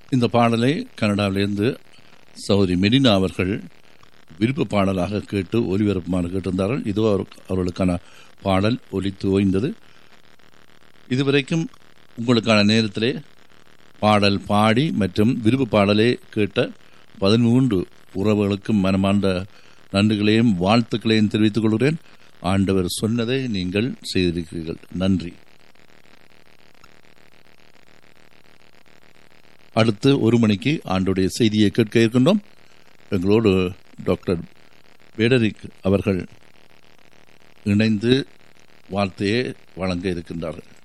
இந்த பாடலை கனடாவிலிருந்து சௌரி மெரினா அவர்கள் விருப்ப பாடலாக கேட்டு ஒலிபரப்புமாறு கேட்டிருந்தார்கள் இதோ அவர்- அவர்களுக்கான பாடல் ஒலித்து ஓய்ந்தது இதுவரைக்கும் உங்களுக்கான நேரத்திலே பாடல் பாடி மற்றும் விருப்ப பாடலே கேட்ட பதிமூன்று உறவுகளுக்கும் மனமார்ந்த நன்றிகளையும் வாழ்த்துக்களையும் தெரிவித்துக் கொள்கிறேன் ஆண்டவர் சொன்னதை நீங்கள் செய்திருக்கிறீர்கள் நன்றி அடுத்து ஒரு மணிக்கு ஆண்டுடைய செய்தியை கேட்க இருக்கின்றோம் எங்களோடு டாக்டர் பேடரிக் அவர்கள் இணைந்து வார்த்தையை வழங்க இருக்கின்றார்கள்